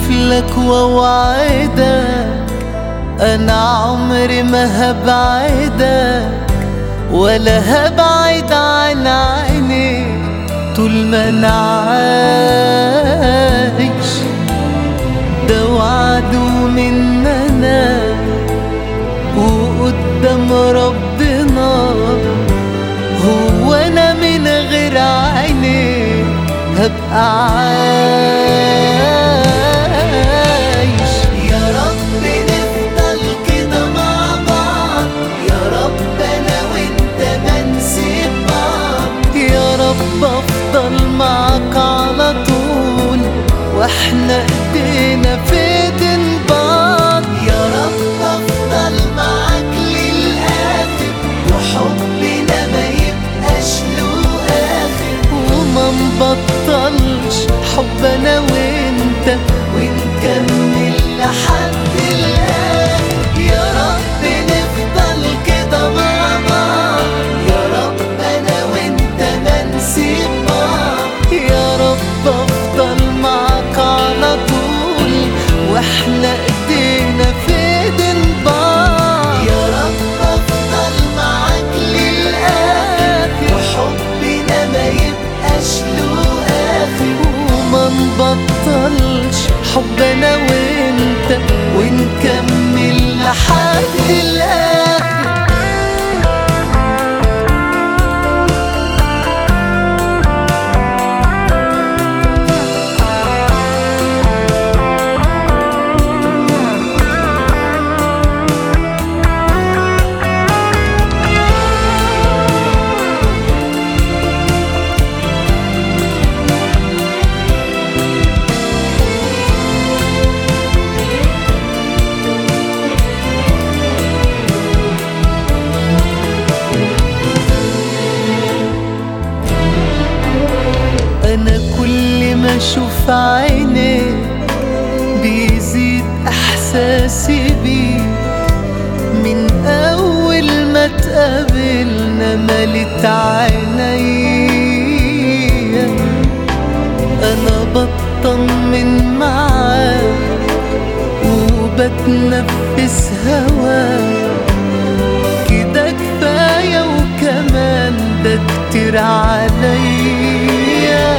لك واوعدك انا عمري ما هبعدك ولا هبعد عن عينيك طول ما انا عايش ده وعد مننا وقدام ربنا هو انا من غير عينيك هبقى عايش يا رب نفضل كده مع بعض يا رب انا وانت ما نسيب بعض يا رب افضل معاك على طول واحنا ايدينا في ايدين بعض يا رب افضل معاك للاخر وحبنا ما يبقاش له اخر وما نبطلش حب انا وانت ونكمل لحد الاخر يا رب نفضل كده مع بعض يا رب انا وانت ما نسيب بعض يا رب افضل معاك على طول واحنا ايدينا في ايدين بعض يا رب افضل معاك للاخر وحبنا ما يبقاش له اخر وما نبطلش حب انا وانت ونكمل لحد الاخر انا كل ما اشوف عينيك بيزيد احساسي بيك من اول ما تقابلنا ملت عينيا انا بطمن معاك وبتنفس هواك كده كفاية وكمان ده كتير عليا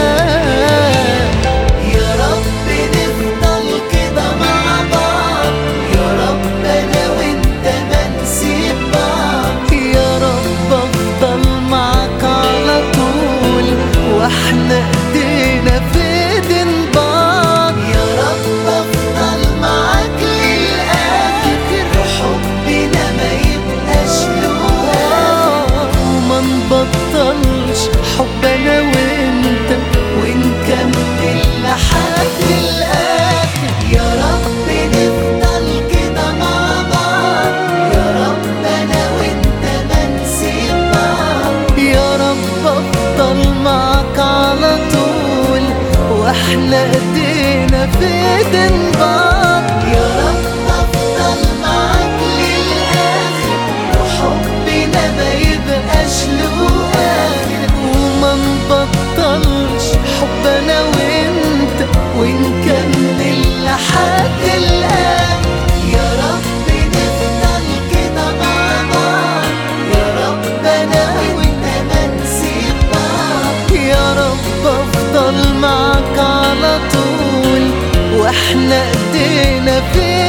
يا رب نفضل كده مع بعض يا رب انا وانت ما نسيب بعض يا رب افضل معاك على طول واحنا ايدينا في ايدين بعض يا رب افضل معاك للاخر وحبنا ما يبقاش له آخر وما نبطلش حب انا وانت ونكمل لحد الاخر يا رب نفضل كده مع بعض يا رب انا وانت ما نسيب بعض يا رب افضل معاك على طول واحنا ايدينا في ايدين بعض يا رب افضل معاك للاخر وحبنا ما يبقاش له اخر وما نبطلش حب انا وانت ونكمل لحد الاخر يا رب نفضل كده مع بعض يا رب انا وانت ما نسيب بعض يا رب افضل معاك على طول واحنا ايدينا في